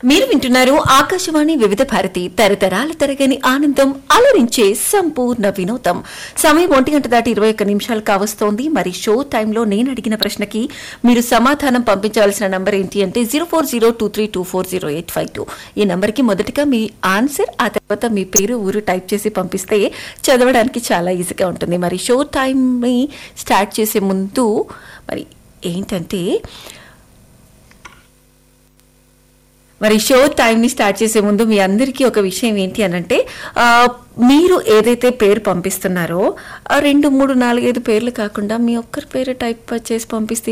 మీరు వింటున్నారు ఆకాశవాణి వివిధ భారతి తరతరాల తరగని ఆనందం అలరించే సంపూర్ణ వినోదం సమయం ఒంటి గంట దాటి ఇరవై ఒక్క నిమిషాలు కావస్తోంది మరి షో టైంలో నేను అడిగిన ప్రశ్నకి మీరు సమాధానం పంపించవలసిన నంబర్ ఏంటి అంటే zero four zero two three two four zero eight five two ఈ నంబర్కి మొదటిగా మీ ఆన్సర్ ఆ తర్వాత మీ పేరు ఊరు టైప్ చేసి పంపిస్తే చదవడానికి చాలా ఈజీగా ఉంటుంది మరి షో టైంని స్టార్ట్ చేసే ముందు మరి ఏంటంటే మరి షో టైంని స్టార్ట్ చేసే ముందు మీ అందరికీ ఒక విషయం ఏంటి అనంటే ఆ, మీరు ఏదైతే పేరు పంపిస్తున్నారో ఆ రెండు మూడు నాలుగైదు పేర్లు కాకుండా మీ ఒక్కరి పేరు టైప్ చేసి పంపిస్తే